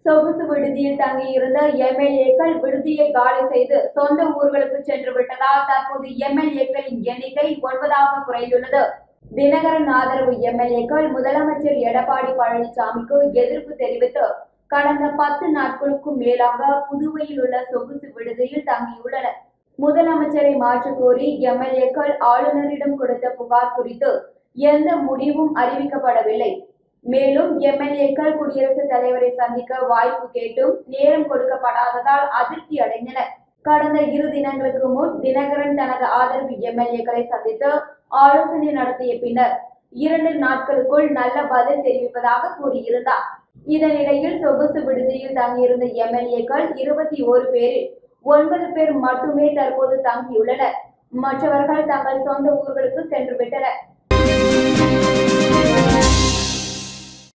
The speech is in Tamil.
சொகுசு விடுதியில் தங்கியிருந்த எம்எல்ஏக்கள் விடுதியை காலி செய்து சொந்த ஊர்களுக்கு சென்று விட்டதால் தற்போது எம்எல்ஏக்களின் எண்ணிக்கை ஒன்பதாக குறைந்துள்ளது தினகரன் ஆதரவு எம்எல்ஏக்கள் முதலமைச்சர் எடப்பாடி பழனிசாமிக்கு எதிர்ப்பு தெரிவித்து கடந்த பத்து நாட்களுக்கும் மேலாக புதுவையில் உள்ள சொகுசு விடுதியில் தங்கியுள்ளனர் முதலமைச்சரை மாற்றக் கோரி எம்எல்ஏக்கள் ஆளுநரிடம் கொடுத்த புகார் குறித்து எந்த முடிவும் அறிவிக்கப்படவில்லை மேலும் எம்எல்ஏக்கள் குடியரசுத் தலைவரை சந்திக்க வாய்ப்பு கேட்டும் நேரம் கொடுக்கப்படாததால் அதிருப்தி அடைந்தனர் கடந்த இரு தினங்களுக்கு முன் தினகரன் தனது ஆதரவு எம்எல்ஏக்களை சந்தித்து ஆலோசனை நடத்திய பின்னர் இரண்டு நாட்களுக்குள் நல்ல பதில் தெரிவிப்பதாக கூறியிருந்தார் இதனிடையில் சொகுசு விடுதியில் தங்கியிருந்த எம்எல்ஏக்கள் இருபத்தி ஓரு பேரில் ஒன்பது பேர் மட்டுமே தற்போது தங்கியுள்ளனர் மற்றவர்கள் தங்கள் சொந்த ஊர்களுக்கு சென்று விட்டனர்